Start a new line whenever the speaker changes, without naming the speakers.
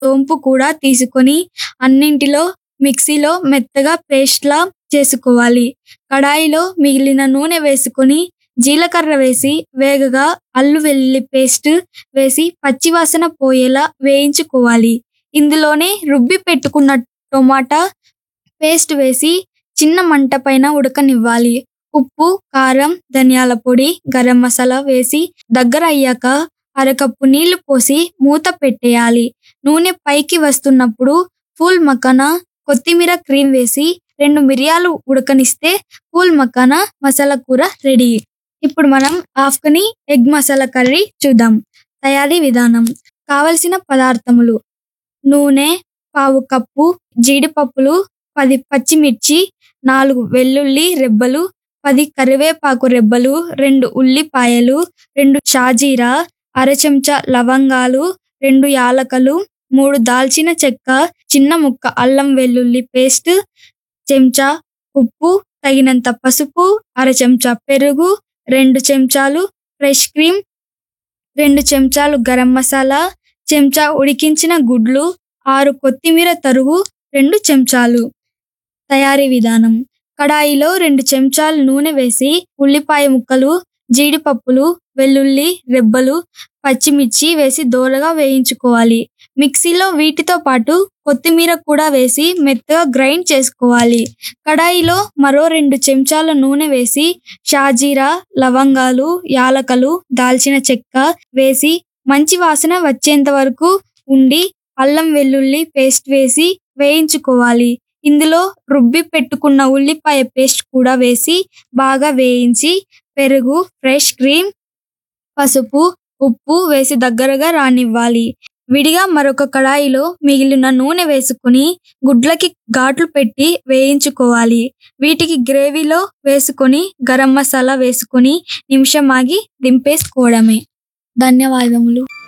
సోంపు కూడా తీసుకొని అన్నింటిలో మిక్సీలో మెత్తగా పేస్ట్‌లా చేసుకోవాలి. కడాయిలో మిగిలిన నూనె వేసుకొని జీలకర్ర వేసి వేగగా అల్లం వెల్లుల్లి పేస్ట్ వేసి పచ్చివాసన పోయేలా వేయించుకోవాలి. ఇందులోనే రుబ్బి పెట్టుకున్న టొమాటా పేస్ట్ వేసి చిన్న మంట పైన ఉడకనివ్వాలి. ఉప్పు, కారం, ధనియాల పొడి, గరం మసాలా వేసి దగ్గర అయ్యాక అరకప్పు నీళ్లు పోసి మూత పెట్టేయాలి. నూనె పైకి వస్తున్నప్పుడు ఫూల్ మఖానా, కొత్తిమీర క్రీమ్ వేసి రెండు మిరియాలు ఉడకనిస్తే ఫూల్ మఖానా మసాలా కూర రెడీ. ఇప్పుడు మనం ఆఫ్ఘనీ ఎగ్ మసాలా కర్రీ చూద్దాం. తయారీ విధానం కావలసిన పదార్థములు నూనె పావు కప్పు, జీడిపప్పులు పది పచ్చిమిర్చి, నాలుగు వెల్లుల్లి రెబ్బలు, పది కరివేపాకు రెబ్బలు, రెండు ఉల్లిపాయలు, రెండు షాజీరా, అర చెంచా లవంగాలు, రెండు యాలకులు, మూడు దాల్చిన చెక్క, చిన్న ముక్క అల్లం వెల్లుల్లి పేస్ట్, చెంచా ఉప్పు, తగినంత పసుపు, అర చెంచా పెరుగు, రెండు చెంచాలు ఫ్రెష్ క్రీమ్, రెండు చెంచాలు గరం మసాలా, చెంచా ఉడికించిన గుడ్లు, ఆరు కొత్తిమీర తరుగు, రెండు చెంచాలు. తయారీ విధానం కడాయిలో రెండు చెంచాలు నూనె వేసి ఉల్లిపాయ ముక్కలు, జీడిపప్పులు, వెల్లుల్లి రెబ్బలు, పచ్చిమిర్చి వేసి దోరగా వేయించుకోవాలి. మిక్సీలో వీటితో పాటు కొత్తిమీర కూడా వేసి మెత్తగా గ్రైండ్ చేసుకోవాలి. కడాయిలో మరో రెండు చెంచాల నూనె వేసి షాజీరా, లవంగాలు, యాలకులు, దాల్చిన చెక్క వేసి మంచి వాసన వచ్చేంత వరకు ఉండి అల్లం వెల్లుల్లి పేస్ట్ వేసి వేయించుకోవాలి. ఇందులో రుబ్బి పెట్టుకున్న ఉల్లిపాయ పేస్ట్ కూడా వేసి బాగా వేయించి పెరుగు, ఫ్రెష్ క్రీమ్, పసుపు, ఉప్పు వేసి దగ్గరగా రానివ్వాలి. విడిగా మరొక కడాయిలో మిగిలిన నూనె వేసుకొని గుడ్లకి ఘాట్లు పెట్టి వేయించుకోవాలి. వీటికి గ్రేవీలో వేసుకొని గరం మసాలా వేసుకొని నిమిషం ఆగి దింపేసుకోవడమే. ధన్యవాదములు.